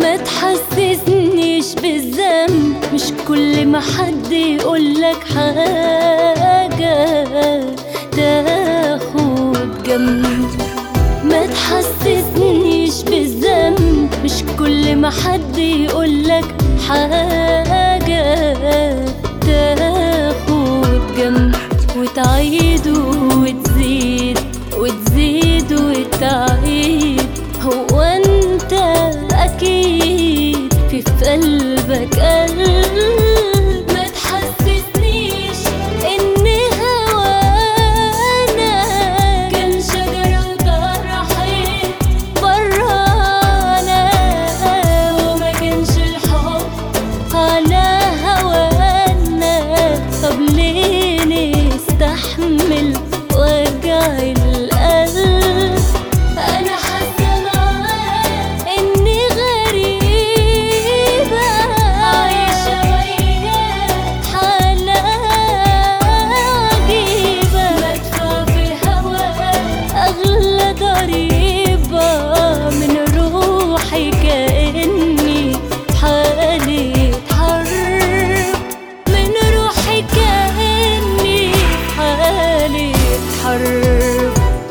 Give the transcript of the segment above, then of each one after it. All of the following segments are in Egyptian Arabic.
ما تحسسنيش بالذنب مش كل ما حد يقولك حاجة تاخد جنب ما تحسسنيش بالذنب مش كل ما حد يقولك حاجة تاخد جنب وتعيد وتزيد وتزيد وتعيد هو انت اكيد في في قلبك قلب ما تحسسنيش ان هوانا كان شجرة وطرحت برانا وما كانش الحب على هوانا طب ليه نستحمل وجع القلب انا حاسه معاك اني غريبه عايشه وياك حاله عجيبه بدفع في هواك اغلى ضريبه من روحي كاني حالة حرب من روحي كاني حالة حرب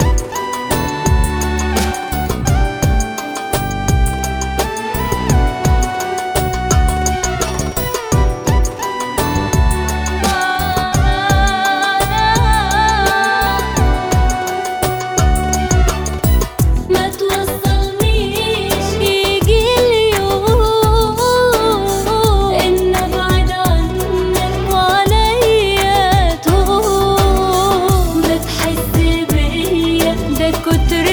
ما توصلنيش يجي اليوم ان ابعد عنك وعليا تهون بتحس بيا ده كتر